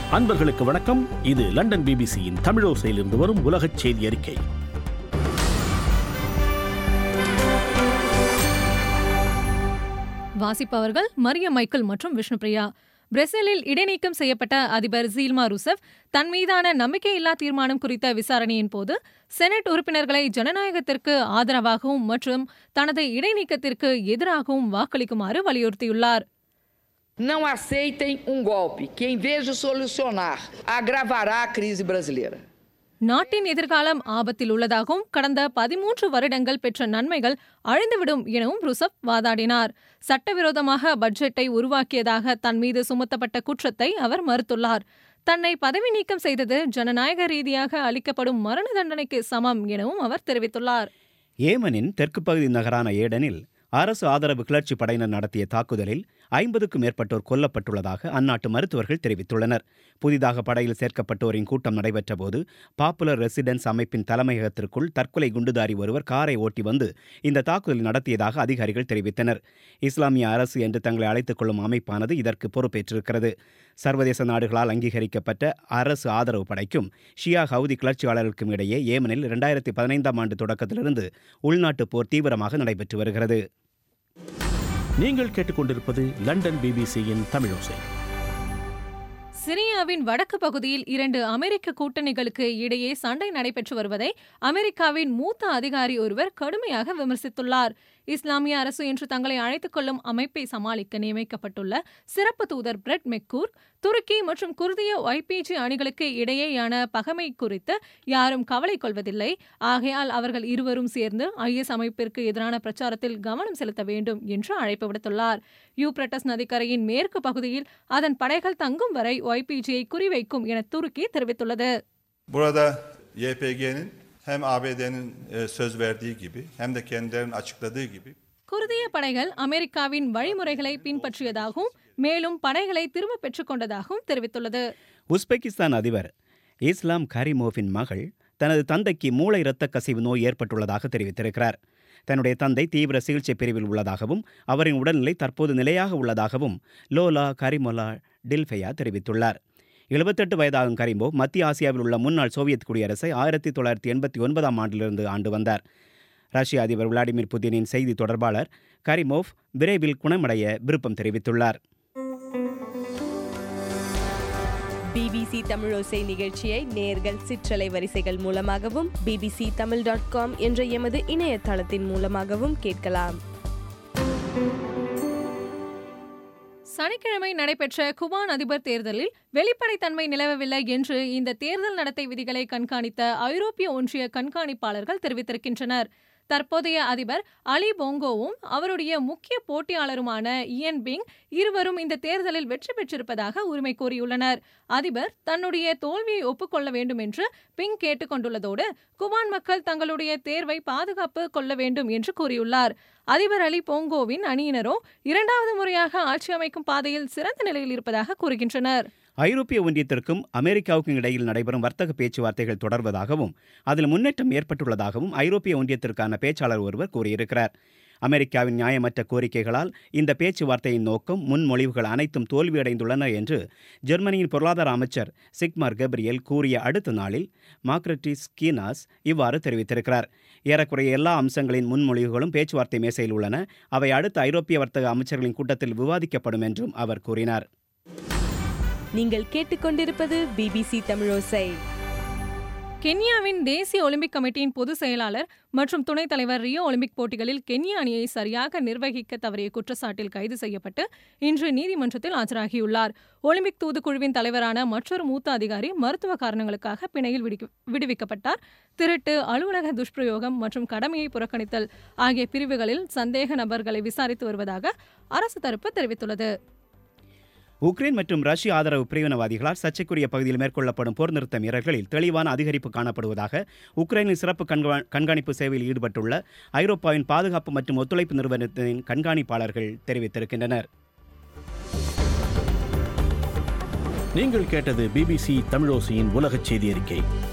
அன்பர்களுக்கு வணக்கம் இது லண்டன் பிபிசியின் தமிழோசையிலிருந்து வரும் உலகச் செய்தி அறிக்கை வாசிப்பவர்கள் மரிய மைக்கேல் மற்றும் விஷ்ணுபிரியா பிரேசிலில் இடைநீக்கம் செய்யப்பட்ட அதிபர் ஜீல்மா ருசெஃப் தன் மீதான நம்பிக்கையில்லா தீர்மானம் குறித்த விசாரணையின் போது செனட் உறுப்பினர்களை ஜனநாயகத்திற்கு ஆதரவாகவும் மற்றும் தனது இடைநீக்கத்திற்கு எதிராகவும் வாக்களிக்குமாறு வலியுறுத்தியுள்ளார் Não aceitem um golpe que, em vez de solucionar, agravará a crise brasileira. நாட்டின் எதிர்காலம் ஆபத்தில் உள்ளதாகவும் கடந்த பதிமூன்று வருடங்கள் பெற்ற நன்மைகள் அழிந்துவிடும் எனவும் ருசப் வாதாடினார் சட்டவிரோதமாக பட்ஜெட்டை உருவாக்கியதாக தன் மீது சுமத்தப்பட்ட குற்றத்தை அவர் மறுத்துள்ளார் தன்னை பதவி நீக்கம் செய்தது ஜனநாயக ரீதியாக அளிக்கப்படும் மரண தண்டனைக்கு சமம் எனவும் அவர் தெரிவித்துள்ளார் ஏமனின் தெற்கு பகுதி நகரான ஏடனில் அரசு ஆதரவு கிளர்ச்சி படையினர் நடத்திய தாக்குதலில் ஐம்பதுக்கும் மேற்பட்டோர் கொல்லப்பட்டுள்ளதாக அந்நாட்டு மருத்துவர்கள் தெரிவித்துள்ளனர் புதிதாக படையில் சேர்க்கப்பட்டோரின் கூட்டம் நடைபெற்றபோது பாப்புலர் ரெசிடென்ஸ் அமைப்பின் தலைமையகத்திற்குள் தற்கொலை குண்டுதாரி ஒருவர் காரை ஓட்டி வந்து இந்த தாக்குதல் நடத்தியதாக அதிகாரிகள் தெரிவித்தனர் இஸ்லாமிய அரசு என்று தங்களை அழைத்துக் கொள்ளும் அமைப்பானது இதற்கு பொறுப்பேற்றிருக்கிறது சர்வதேச நாடுகளால் அங்கீகரிக்கப்பட்ட அரசு ஆதரவு படைக்கும் ஷியா ஹவுதி கிளர்ச்சியாளர்களுக்கும் இடையே ஏமனில் இரண்டாயிரத்தி பதினைந்தாம் ஆண்டு தொடக்கத்திலிருந்து உள்நாட்டு போர் தீவிரமாக நடைபெற்று வருகிறது நீங்கள் கேட்டுக்கொண்டிருப்பது லண்டன் பிபிசியின் தமிழோசை சிரியாவின் வடக்கு பகுதியில் இரண்டு அமெரிக்க கூட்டணிகளுக்கு இடையே சண்டை நடைபெற்று வருவதை அமெரிக்காவின் மூத்த அதிகாரி ஒருவர் கடுமையாக விமர்சித்துள்ளார் இஸ்லாமிய அரசு என்று தங்களை அழைத்துக் கொள்ளும் அமைப்பை சமாளிக்க நியமிக்கப்பட்டுள்ள சிறப்பு தூதர் பிரெட் மெக்கூர் துருக்கி மற்றும் குர்திய ஒய்பிஜி அணிகளுக்கு இடையேயான பகமை குறித்து யாரும் கவலை கொள்வதில்லை ஆகையால் அவர்கள் இருவரும் சேர்ந்து ஐஎஸ் அமைப்பிற்கு எதிரான பிரச்சாரத்தில் கவனம் செலுத்த வேண்டும் என்று அழைப்பு விடுத்துள்ளார் யூப்ரட்டஸ் நதிக்கரையின் மேற்கு பகுதியில் அதன் படைகள் தங்கும் வரை ஒய்பிஜியை குறிவைக்கும் என துருக்கி தெரிவித்துள்ளது Burada YPG'nin hem ABD'nin e, söz verdiği gibi hem de kendilerinin açıkladığı gibi குர்திய படைகள் அமெரிக்காவின் வழிமுறைகளை பின்பற்றியதாகவும் மேலும் படைகளை திரும்ப பெற்றுக் கொண்டதாகவும் தெரிவித்துள்ளது உஸ்பெகிஸ்தான் அதிபர் இஸ்லாம் கரிமோவின் மகள் தனது தந்தைக்கு மூளை இரத்த கசிவு நோய் ஏற்பட்டுள்ளதாக தெரிவித்திருக்கிறார் தன்னுடைய தந்தை தீவிர சிகிச்சை பிரிவில் உள்ளதாகவும் அவரின் உடல்நிலை தற்போது நிலையாக உள்ளதாகவும் லோலா கரிமொலா டில்ஃபெயா தெரிவித்துள்ளார் எழுபத்தெட்டு வயதாகும் கரிமோ மத்திய ஆசியாவில் உள்ள முன்னாள் சோவியத் குடியரசை ஆயிரத்தி தொள்ளாயிரத்தி எண்பத்தி ஒன்பதாம் ஆண்டிலிருந்து ஆண்டு வந்தார் ரஷ்ய அதிபர் விளாடிமிர் புதினின் செய்தி தொடர்பாளர் கரிமோவ் விரைவில் குணமடைய விருப்பம் தெரிவித்துள்ளார் பிபிசி தமிழோசை நிகழ்ச்சியை நேர்கள் சிற்றலை வரிசைகள் மூலமாகவும் பிபிசி தமிழ் டாட் காம் என்ற எமது இணையதளத்தின் மூலமாகவும் கேட்கலாம் சனிக்கிழமை நடைபெற்ற குபான் அதிபர் தேர்தலில் வெளிப்படைத்தன்மை நிலவவில்லை என்று இந்த தேர்தல் நடத்தை விதிகளை கண்காணித்த ஐரோப்பிய ஒன்றிய கண்காணிப்பாளர்கள் தெரிவித்திருக்கின்றனர் தற்போதைய அதிபர் அலி போங்கோவும் அவருடைய முக்கிய போட்டியாளருமான இயன் பிங் இருவரும் இந்த தேர்தலில் வெற்றி பெற்றிருப்பதாக உரிமை கோரியுள்ளனர் அதிபர் தன்னுடைய தோல்வியை ஒப்புக்கொள்ள வேண்டும் என்று பிங் கேட்டுக்கொண்டுள்ளதோடு குபான் மக்கள் தங்களுடைய தேர்வை பாதுகாப்பு கொள்ள வேண்டும் என்று கூறியுள்ளார் அதிபர் அலி போங்கோவின் அணியினரோ இரண்டாவது முறையாக ஆட்சி அமைக்கும் பாதையில் சிறந்த நிலையில் இருப்பதாக கூறுகின்றனர் ஐரோப்பிய ஒன்றியத்திற்கும் அமெரிக்காவுக்கும் இடையில் நடைபெறும் வர்த்தக பேச்சுவார்த்தைகள் தொடர்வதாகவும் அதில் முன்னேற்றம் ஏற்பட்டுள்ளதாகவும் ஐரோப்பிய ஒன்றியத்திற்கான பேச்சாளர் ஒருவர் கூறியிருக்கிறார் அமெரிக்காவின் நியாயமற்ற கோரிக்கைகளால் இந்த பேச்சுவார்த்தையின் நோக்கம் முன்மொழிவுகள் அனைத்தும் தோல்வியடைந்துள்ளன என்று ஜெர்மனியின் பொருளாதார அமைச்சர் சிக்மார் கெப்ரியல் கூறிய அடுத்த நாளில் மாக்ரட்டிஸ் கீனாஸ் இவ்வாறு தெரிவித்திருக்கிறார் ஏறக்குறைய எல்லா அம்சங்களின் முன்மொழிவுகளும் பேச்சுவார்த்தை மேசையில் உள்ளன அவை அடுத்த ஐரோப்பிய வர்த்தக அமைச்சர்களின் கூட்டத்தில் விவாதிக்கப்படும் என்றும் அவர் கூறினார் நீங்கள் கேட்டுக்கொண்டிருப்பது பிபிசி தமிழோசை கென்யாவின் தேசிய ஒலிம்பிக் கமிட்டியின் பொதுச் செயலாளர் மற்றும் துணைத் தலைவர் ரியோ ஒலிம்பிக் போட்டிகளில் கென்யா அணியை சரியாக நிர்வகிக்க தவறிய குற்றச்சாட்டில் கைது செய்யப்பட்டு இன்று நீதிமன்றத்தில் ஆஜராகியுள்ளார் ஒலிம்பிக் தூதுக்குழுவின் தலைவரான மற்றொரு மூத்த அதிகாரி மருத்துவ காரணங்களுக்காக பிணையில் விடுவி- விடுவிக்கப்பட்டார் திருட்டு அலுவலக துஷ்பிரயோகம் மற்றும் கடமையை புறக்கணித்தல் ஆகிய பிரிவுகளில் சந்தேக நபர்களை விசாரித்து வருவதாக அரசு தரப்பு தெரிவித்துள்ளது உக்ரைன் மற்றும் ரஷ்ய ஆதரவு பிரிவினவாதிகளால் சர்ச்சைக்குரிய பகுதியில் மேற்கொள்ளப்படும் போர் நிறுத்த மீறல்களில் தெளிவான அதிகரிப்பு காணப்படுவதாக உக்ரைனின் சிறப்பு கண்கா- கண்காணிப்பு சேவையில் ஈடுபட்டுள்ள ஐரோப்பாவின் பாதுகாப்பு மற்றும் ஒத்துழைப்பு நிறுவனத்தின் கண்காணிப்பாளர்கள் தெரிவித்திருக்கின்றனர் நீங்கள் கேட்டது பிபிசி தமிழோசையின் உலகச் செய்தி அறிக்கை